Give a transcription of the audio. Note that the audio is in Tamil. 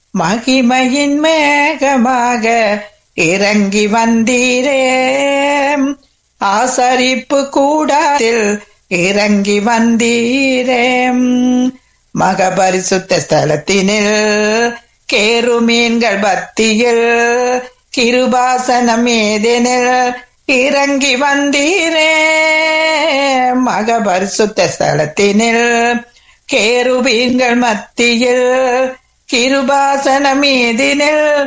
மகிமையின் மேகமாக இறங்கி வந்தீரே ஆசரிப்பு கூடாத்தில் இறங்கி வந்தீரே மகபரிசுத்த ஸ்தலத்தினில் கேருமீன்கள் பத்தியில் கிருபாசனம் ஏதெனில் இறங்கி வந்தீரே மகபரிசுத்த ஸ்தலத்தினில் கேருபீன்கள் மத்தியில் கிருபாசனம் ஏதினில்